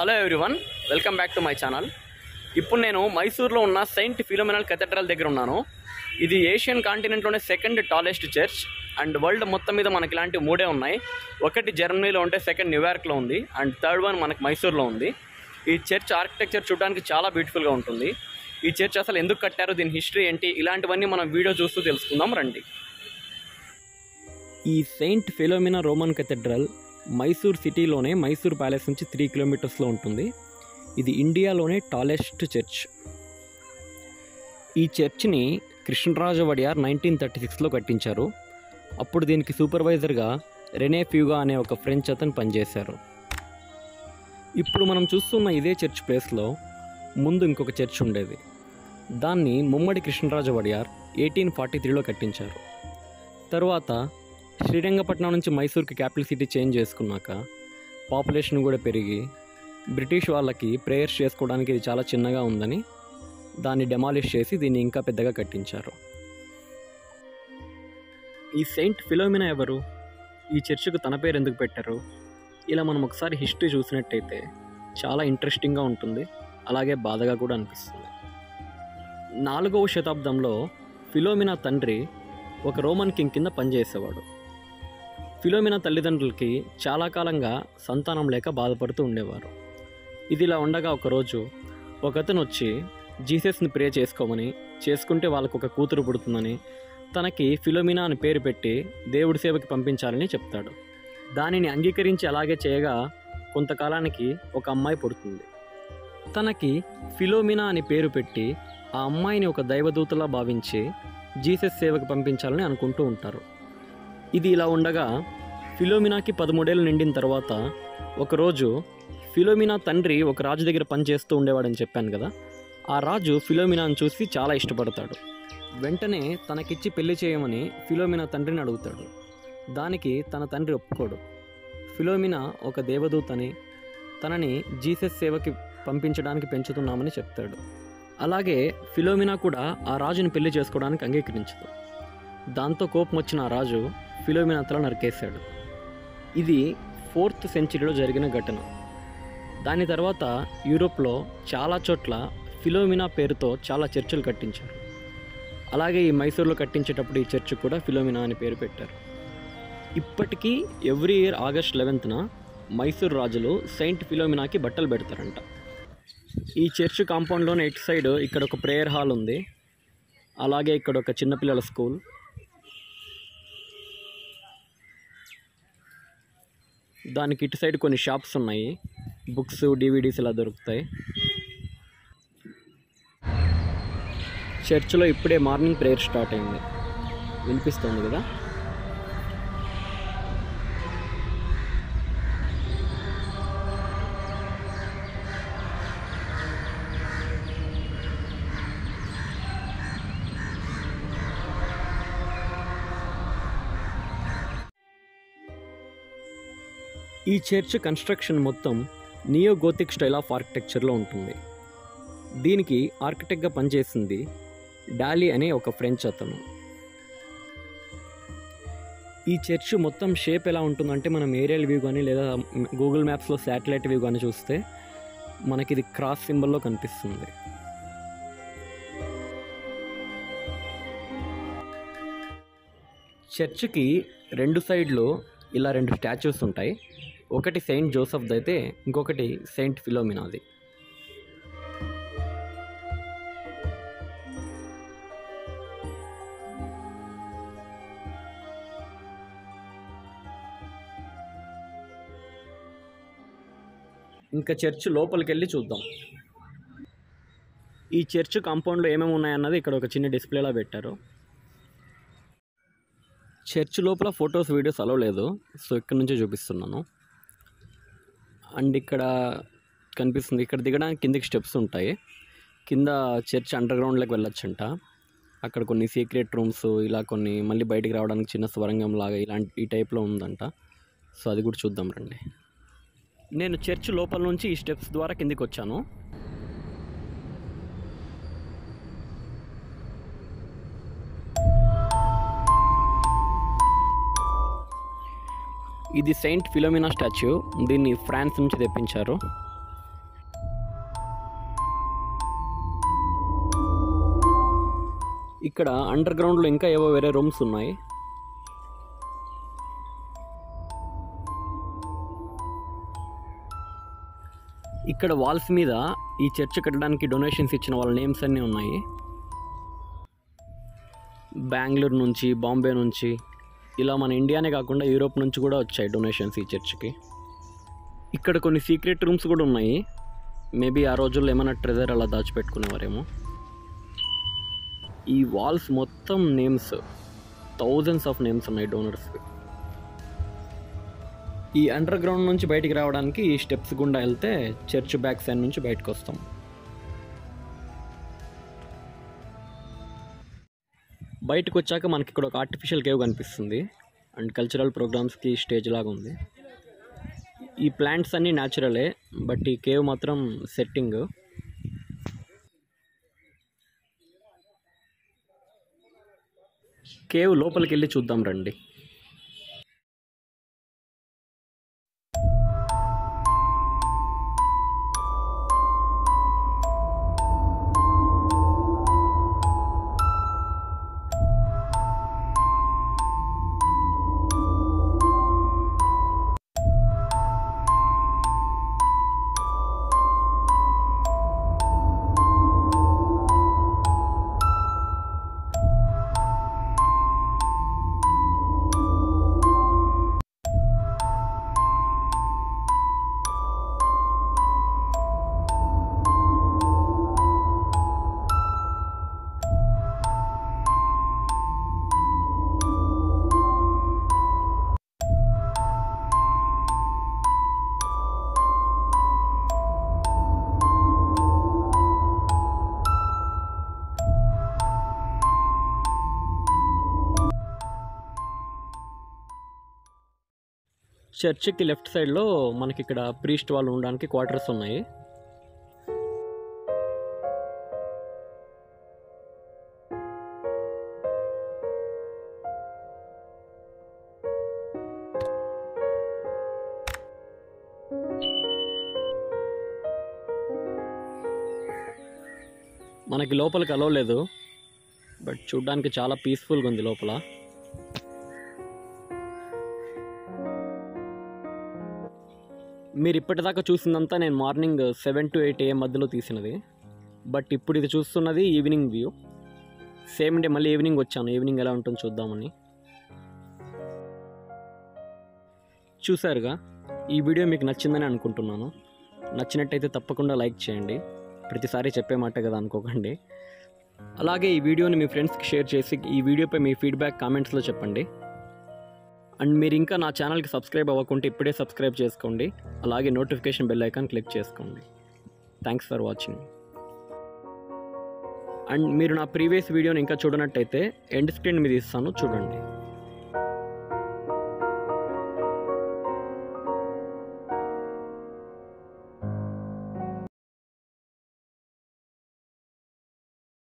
hello everyone welcome back to my channel ఇప్పుడు నేను మైసూర్లో ఉన్న సెయింట్ ఫిలోమినల్ కెథడ్రల్ దగ్గర ఉన్నాను ఇది ఏషియన్ కాంటినెంట్లోనే second tallest church and world మొత్తం మీద మనకి ఇలాంటి మూడే ఉన్నాయి ఒకటి జర్మనీలో ఉంటే సెకండ్ న్యూయార్క్లో ఉంది అండ్ థర్డ్ వన్ మనకి మైసూర్లో ఉంది ఈ చర్చ్ ఆర్కిటెక్చర్ చూడడానికి చాలా బ్యూటిఫుల్గా ఉంటుంది ఈ చర్చ్ అసలు ఎందుకు కట్టారు దీని హిస్టరీ ఏంటి ఇలాంటివన్నీ మనం వీడియో చూస్తూ తెలుసుకుందాం రండి ఈ saint Philomena Roman cathedral Mysore సిటీలోనే మైసూర్ ప్యాలెస్ నుంచి త్రీ కిలోమీటర్స్లో ఉంటుంది ఇది ఇండియాలోనే టాలెస్ట్ చర్చ్ ఈ చర్చ్ని కృష్ణరాజ వడియార్ నైన్టీన్ థర్టీ సిక్స్లో కట్టించారు అప్పుడు దీనికి సూపర్వైజర్గా రెనే ఫ్యూగా అనే ఒక ఫ్రెంచ్ అతను పనిచేశారు ఇప్పుడు మనం చూస్తున్న ఇదే చర్చ్ ప్లేస్లో ముందు ఇంకొక చర్చ్ ఉండేది దాన్ని ముమ్మడి కృష్ణరాజ వడియార్ ఎయిటీన్ ఫార్టీ త్రీలో కట్టించారు తరువాత శ్రీరంగపట్నం నుంచి మైసూర్కి క్యాపిటల్ సిటీ చేంజ్ చేసుకున్నాక పాపులేషన్ కూడా పెరిగి బ్రిటిష్ వాళ్ళకి ప్రేయర్స్ చేసుకోవడానికి ఇది చాలా చిన్నగా ఉందని దాన్ని డెమాలిష్ చేసి దీన్ని ఇంకా పెద్దగా కట్టించారు ఈ సెయింట్ ఫిలోమినా ఎవరు ఈ చర్చికు తన పేరు ఎందుకు పెట్టారు ఇలా మనం ఒకసారి హిస్టరీ చూసినట్టయితే చాలా ఇంట్రెస్టింగ్గా ఉంటుంది అలాగే బాధగా కూడా అనిపిస్తుంది నాలుగవ శతాబ్దంలో ఫిలోమినా తండ్రి ఒక రోమన్ కింగ్ కింద పనిచేసేవాడు ఫిలోమినా తల్లిదండ్రులకి చాలా కాలంగా సంతానం లేక బాధపడుతూ ఉండేవారు ఇది ఇలా ఉండగా ఒకరోజు ఒకతను వచ్చి జీసస్ని ప్రే చేసుకోమని చేసుకుంటే వాళ్ళకు ఒక కూతురు పుడుతుందని తనకి ఫిలోమినా అని పేరు పెట్టి దేవుడి సేవకి పంపించాలని చెప్తాడు దానిని అంగీకరించి అలాగే చేయగా కొంతకాలానికి ఒక అమ్మాయి పుడుతుంది తనకి ఫిలోమినా అని పేరు పెట్టి ఆ అమ్మాయిని ఒక దైవదూతలా భావించి జీసస్ సేవకి పంపించాలని అనుకుంటూ ఉంటారు ఇది ఇలా ఉండగా ఫిలోమినాకి పదమూడేళ్ళు నిండిన తర్వాత ఒకరోజు ఫిలోమినా తండ్రి ఒక రాజు దగ్గర పనిచేస్తూ ఉండేవాడని చెప్పాను కదా ఆ రాజు ఫిలోమినాను చూసి చాలా ఇష్టపడతాడు వెంటనే తనకిచ్చి పెళ్లి చేయమని ఫిలోమినా తండ్రిని అడుగుతాడు దానికి తన తండ్రి ఒప్పుకోడు ఫిలోమినా ఒక దేవదూతని తనని జీసస్ సేవకి పంపించడానికి పెంచుతున్నామని చెప్తాడు అలాగే ఫిలోమినా కూడా ఆ రాజుని పెళ్లి చేసుకోవడానికి అంగీకరించదు దాంతో కోపం వచ్చిన ఆ రాజు ఫిలోమినా తల నరికేశాడు ఇది ఫోర్త్ సెంచరీలో జరిగిన ఘటన దాని తర్వాత యూరోప్లో చాలా చోట్ల ఫిలోమినా పేరుతో చాలా చర్చిలు కట్టించారు అలాగే ఈ మైసూర్లో కట్టించేటప్పుడు ఈ చర్చ్ కూడా ఫిలోమినా అని పేరు పెట్టారు ఇప్పటికీ ఎవ్రీ ఇయర్ ఆగస్ట్ లెవెన్త్న మైసూర్ రాజులు సెయింట్ ఫిలోమినాకి బట్టలు పెడతారంట ఈ చర్చ్ కాంపౌండ్లోనే ఇటు సైడ్ ఇక్కడ ఒక ప్రేయర్ హాల్ ఉంది అలాగే ఇక్కడ ఒక చిన్నపిల్లల స్కూల్ దానికి ఇటు సైడ్ కొన్ని షాప్స్ ఉన్నాయి బుక్స్ డివిడీస్ ఇలా దొరుకుతాయి చర్చ్లో ఇప్పుడే మార్నింగ్ ప్రేయర్ స్టార్ట్ అయింది వినిపిస్తుంది కదా ఈ చర్చ్ కన్స్ట్రక్షన్ మొత్తం నియో గోతిక్ స్టైల్ ఆఫ్ ఆర్కిటెక్చర్లో ఉంటుంది దీనికి ఆర్కిటెక్ట్గా పనిచేసింది డాలీ అనే ఒక ఫ్రెంచ్ అతను ఈ చర్చ్ మొత్తం షేప్ ఎలా ఉంటుందంటే మనం ఏరియల్ వ్యూ కానీ లేదా గూగుల్ మ్యాప్స్లో శాటిలైట్ వ్యూ కానీ చూస్తే మనకి ఇది క్రాస్ సింబల్లో కనిపిస్తుంది చర్చ్కి రెండు సైడ్లు ఇలా రెండు స్టాచ్యూస్ ఉంటాయి ఒకటి సెయింట్ జోసఫ్ది అయితే ఇంకొకటి సెయింట్ ఫిలోమినాది ఇంకా చర్చ్ లోపలికి వెళ్ళి చూద్దాం ఈ చర్చ్ కాంపౌండ్లో ఏమేమి ఉన్నాయన్నది ఇక్కడ ఒక చిన్న డిస్ప్లేలా పెట్టారు చర్చ్ లోపల ఫొటోస్ వీడియోస్ అలో లేదు సో ఇక్కడ నుంచే చూపిస్తున్నాను అండ్ ఇక్కడ కనిపిస్తుంది ఇక్కడ దిగడానికి కిందకి స్టెప్స్ ఉంటాయి కింద చర్చ్ అండర్ గ్రౌండ్లోకి వెళ్ళొచ్చంట అక్కడ కొన్ని సీక్రెట్ రూమ్స్ ఇలా కొన్ని మళ్ళీ బయటికి రావడానికి చిన్న స్వరంగం లాగా ఇలాంటి ఈ టైప్లో ఉందంట సో అది కూడా చూద్దాం రండి నేను చర్చ్ లోపల నుంచి ఈ స్టెప్స్ ద్వారా కిందికి వచ్చాను ఇది సెయింట్ ఫిలోమినా స్టాచ్యూ దీన్ని ఫ్రాన్స్ నుంచి తెప్పించారు ఇక్కడ అండర్ గ్రౌండ్లో ఇంకా ఏవో వేరే రూమ్స్ ఉన్నాయి ఇక్కడ వాల్స్ మీద ఈ చర్చ్ కట్టడానికి డొనేషన్స్ ఇచ్చిన వాళ్ళ నేమ్స్ అన్నీ ఉన్నాయి బెంగళూరు నుంచి బాంబే నుంచి ఇలా మన ఇండియానే కాకుండా యూరోప్ నుంచి కూడా వచ్చాయి డొనేషన్స్ ఈ చర్చ్కి ఇక్కడ కొన్ని సీక్రెట్ రూమ్స్ కూడా ఉన్నాయి మేబీ ఆ రోజుల్లో ఏమైనా ట్రెజర్ అలా దాచిపెట్టుకునేవారేమో ఈ వాల్స్ మొత్తం నేమ్స్ థౌజండ్స్ ఆఫ్ నేమ్స్ ఉన్నాయి డోనర్స్కి ఈ అండర్ గ్రౌండ్ నుంచి బయటికి రావడానికి ఈ స్టెప్స్ గుండా వెళ్తే చర్చ్ బ్యాక్ సైడ్ నుంచి బయటకు వస్తాం బయటకు వచ్చాక మనకి ఇక్కడ ఒక ఆర్టిఫిషియల్ కేవ్ కనిపిస్తుంది అండ్ కల్చరల్ ప్రోగ్రామ్స్కి స్టేజ్ లాగా ఉంది ఈ ప్లాంట్స్ అన్నీ న్యాచురలే బట్ ఈ కేవ్ మాత్రం సెట్టింగ్ కేవ్ లోపలికి వెళ్ళి చూద్దాం రండి చర్చికి లెఫ్ట్ సైడ్లో మనకి ఇక్కడ ప్రీస్ట్ వాళ్ళు ఉండడానికి క్వార్టర్స్ ఉన్నాయి మనకి లోపలికి అలవలేదు బట్ చూడ్డానికి చాలా పీస్ఫుల్గా ఉంది లోపల మీరు ఇప్పటిదాకా చూసిందంతా నేను morning seven to eight AM మధ్యలో తీసినది బట్ ఇప్పుడు ఇది చూస్తున్నది ఈవినింగ్ వ్యూ సేమ్ డే మళ్ళీ ఈవినింగ్ వచ్చాను ఈవినింగ్ ఎలా ఉంటుందో చూద్దామని చూసారుగా ఈ వీడియో మీకు నచ్చిందని అనుకుంటున్నాను నచ్చినట్టయితే తప్పకుండా లైక్ చేయండి ప్రతిసారి చెప్పే మాట కదా అనుకోకండి అలాగే ఈ వీడియోని మీ ఫ్రెండ్స్కి షేర్ చేసి ఈ వీడియోపై మీ ఫీడ్బ్యాక్ కామెంట్స్లో చెప్పండి అండ్ మీరు ఇంకా నా ఛానల్కి సబ్స్క్రైబ్ అవ్వకుంటే ఇప్పుడే సబ్స్క్రైబ్ చేసుకోండి అలాగే నోటిఫికేషన్ బెల్ ఐకాన్ క్లిక్ చేసుకోండి థ్యాంక్స్ ఫర్ వాచింగ్ అండ్ మీరు నా ప్రీవియస్ వీడియోని ఇంకా చూడనట్టయితే ఎండ్ స్క్రీన్ మీద ఇస్తాను చూడండి